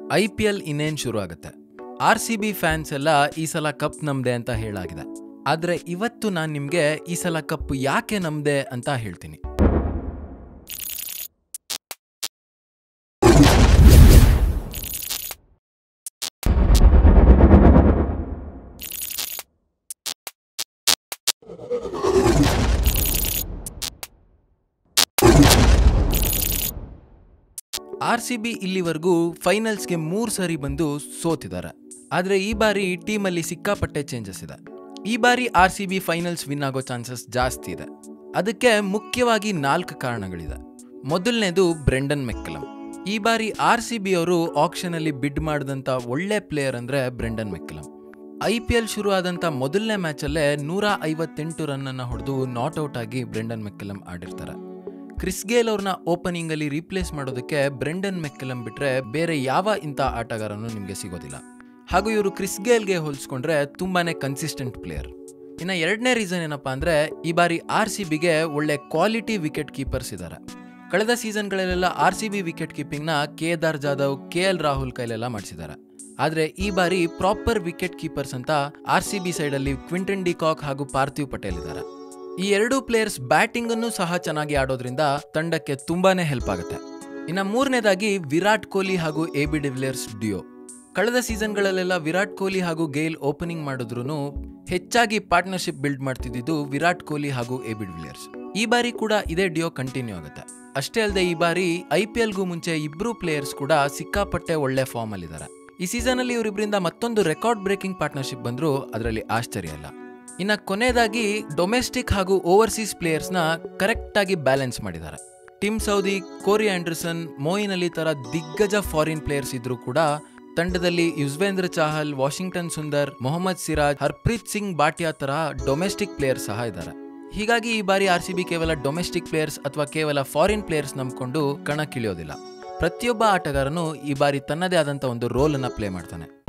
I P L ಇನ್ನೇನು ಶುರು ಆಗುತ್ತೆ ಆರ್ ಸಿ ಬಿ ಫ್ಯಾನ್ಸ್ ಎಲ್ಲ ಈ ಸಲ ಕಪ್ ನಮ್ದೆ ಅಂತ ಹೇಳಾಗಿದೆ ಆದರೆ ಇವತ್ತು ನಾನು ನಿಮಗೆ ಈ ಸಲ ಕಪ್ ಯಾಕೆ ನಮ್ದೆ ಅಂತ ಹೇಳ್ತೀನಿ ಆರ್ ಸಿ ಬಿ ಇಲ್ಲಿವರೆಗೂ ಫೈನಲ್ಸ್ಗೆ ಮೂರು ಸರಿ ಬಂದು ಸೋತಿದ್ದಾರೆ ಆದರೆ ಈ ಬಾರಿ ಟೀಮಲ್ಲಿ ಸಿಕ್ಕಾಪಟ್ಟೆ ಚೇಂಜಸ್ ಇದೆ ಈ ಬಾರಿ R C B finals win ಆಗೋ ಚಾನ್ಸಸ್ ಜಾಸ್ತಿ ಇದೆ ಅದಕ್ಕೆ ಮುಖ್ಯವಾಗಿ ನಾಲ್ಕು ಕಾರಣಗಳಿದೆ ಮೊದಲನೇದು ಬ್ರೆಂಡನ್ ಮೆಕ್ಕಲಮ್ ಈ ಬಾರಿ ಆರ್ ಸಿ ಬಿ ಅವರು ಆಕ್ಷನಲ್ಲಿ ಬಿಡ್ ಮಾಡಿದಂಥ ಒಳ್ಳೆ ಪ್ಲೇಯರ್ ಅಂದರೆ Brendon McCullum I P L ಶುರು ಆದಂಥ ಮೊದಲನೇ ಮ್ಯಾಚಲ್ಲೇ ನೂರ ಐವತ್ತೆಂಟು ರನ್ನನ್ನು ಹೊಡೆದು ನಾಟ್ಔಟ್ ಆಗಿ ಬ್ರೆಂಡನ್ ಮೆಕ್ಕಲಮ್ ಆಡಿರ್ತಾರೆ ಕ್ರಿಸ್ ಗೇಲ್ ಅವ್ರನ್ನ ಓಪನಿಂಗ್ ಅಲ್ಲಿ ರೀಪ್ಲೇಸ್ ಮಾಡೋದಕ್ಕೆ ಬ್ರೆಂಡನ್ ಮೆಕ್ಕಲಂ ಬಿಟ್ರೆ ಬೇರೆ ಯಾವ ಇಂಥ ಆಟಗಾರನೂ ನಿಮಗೆ ಸಿಗೋದಿಲ್ಲ ಹಾಗೂ ಇವರು ಕ್ರಿಸ್ ಗೇಲ್ಗೆ ಹೋಲಿಸ್ಕೊಂಡ್ರೆ ತುಂಬಾನೇ ಕನ್ಸಿಸ್ಟೆಂಟ್ ಪ್ಲೇಯರ್ ಇನ್ನು ಎರಡನೇ ರೀಸನ್ ಏನಪ್ಪಾ ಅಂದ್ರೆ ಈ ಬಾರಿ ಆರ್ ಸಿ ಬಿಗೆ ಒಳ್ಳೆ ಕ್ವಾಲಿಟಿ ವಿಕೆಟ್ ಕೀಪರ್ಸ್ ಇದ್ದಾರೆ ಕಳೆದ ಸೀಸನ್ಗಳಲ್ಲೆಲ್ಲ ಆರ್ ಸಿ ಬಿ ವಿಕೆಟ್ ಕೀಪಿಂಗ್ನ ಕೇದಾರ್ ಜಾಧವ್ ಕೆ ಎಲ್ ರಾಹುಲ್ ಕೈಲೆಲ್ಲ ಮಾಡಿಸಿದ್ದಾರೆ ಆದರೆ ಈ ಬಾರಿ ಪ್ರಾಪರ್ ವಿಕೆಟ್ ಕೀಪರ್ಸ್ ಅಂತ ಆರ್ ಸಿ ಬಿ ಸೈಡಲ್ಲಿ ಕ್ವಿಂಟನ್ ಡಿಕಾಕ್ ಹಾಗೂ ಪಾರ್ಥಿವ್ ಪಟೇಲ್ ಇದ್ದಾರೆ ಈ ಎರಡೂ ಪ್ಲೇಯರ್ಸ್ ಬ್ಯಾಟಿಂಗ್ ಅನ್ನು ಸಹ ಚೆನ್ನಾಗಿ ಆಡೋದ್ರಿಂದ ತಂಡಕ್ಕೆ ತುಂಬಾನೇ ಹೆಲ್ಪ್ ಆಗುತ್ತೆ ಇನ್ನು ಮೂರನೇದಾಗಿ ವಿರಾಟ್ ಕೊಹ್ಲಿ ಹಾಗೂ ಎ ಬಿ ಡಿವಿಲಿಯರ್ಸ್ ಡಿಯೋ ಕಳೆದ ಸೀಸನ್ಗಳಲ್ಲೆಲ್ಲ ವಿರಾಟ್ ಕೊಹ್ಲಿ ಹಾಗೂ ಗೇಲ್ ಓಪನಿಂಗ್ ಮಾಡಿದ್ರು ಹೆಚ್ಚಾಗಿ ಪಾರ್ಟ್ನರ್ಶಿಪ್ ಬಿಲ್ಡ್ ಮಾಡ್ತಿದ್ದು ವಿರಾಟ್ ಕೊಹ್ಲಿ ಹಾಗೂ ಎ ಬಿ ಡಿವಿಲಿಯರ್ಸ್ ಈ ಬಾರಿ ಕೂಡ ಇದೇ ಡಿಯೋ ಕಂಟಿನ್ಯೂ ಆಗುತ್ತೆ ಅಷ್ಟೇ ಅಲ್ಲದೆ ಈ ಬಾರಿ ಐ ಪಿ ಎಲ್ಗೂ ಮುಂಚೆ ಇಬ್ರು ಪ್ಲೇಯರ್ಸ್ ಕೂಡ ಸಿಕ್ಕಾಪಟ್ಟೆ ಒಳ್ಳೆ ಫಾರ್ಮ್ ಅಲ್ಲಿದ್ದಾರೆ ಈ ಸೀಸನ್ ಅಲ್ಲಿ ಇವರಿಬ್ಬರಿಂದ ಮತ್ತೊಂದು ರೆಕಾರ್ಡ್ ಬ್ರೇಕಿಂಗ್ ಪಾರ್ಟ್ನರ್ಶಿಪ್ ಬಂದರೂ ಅದರಲ್ಲಿ ಆಶ್ಚರ್ಯ ಇಲ್ಲ ಇನ್ನ ಕೊನೆಯದಾಗಿ ಡೊಮೆಸ್ಟಿಕ್ ಹಾಗೂ ಓವರ್ಸೀಸ್ ಪ್ಲೇಯರ್ಸ್ನ ಕರೆಕ್ಟ್ ಆಗಿ ಬ್ಯಾಲೆನ್ಸ್ ಮಾಡಿದ್ದಾರೆ Tim Southee Corey Anderson Moeen Ali ತರ ದಿಗ್ಗಜ ಫಾರಿನ್ ಪ್ಲೇಯರ್ಸ್ ಇದ್ರೂ ಕೂಡ ತಂಡದಲ್ಲಿ ಯುಜ್ವೇಂದ್ರ ಚಾಹಲ್ ವಾಷಿಂಗ್ಟನ್ ಸುಂದರ್ ಮೊಹಮ್ಮದ್ ಸಿರಾಜ್ ಹರ್ಪ್ರೀತ್ ಸಿಂಗ್ ಬಾಟಿಯಾ ತರ ಡೊಮೆಸ್ಟಿಕ್ ಪ್ಲೇಯರ್ಸ್ ಸಹ ಇದ್ದಾರೆ ಹೀಗಾಗಿ ಈ ಬಾರಿ ಆರ್ ಸಿ ಬಿ ಕೇವಲ ಡೊಮೆಸ್ಟಿಕ್ ಪ್ಲೇಯರ್ಸ್ ಅಥವಾ ಕೇವಲ ಫಾರಿನ್ ಪ್ಲೇಯರ್ಸ್ ನಂಬ್ಕೊಂಡು ಕಣಕ್ಕಿಳಿಯೋದಿಲ್ಲ ಪ್ರತಿಯೊಬ್ಬ ಆಟಗಾರನು ಈ ಬಾರಿ ತನ್ನದೇ ಆದಂಥ ಒಂದು ರೋಲ್ ಅನ್ನ ಪ್ಲೇ ಮಾಡ್ತಾನೆ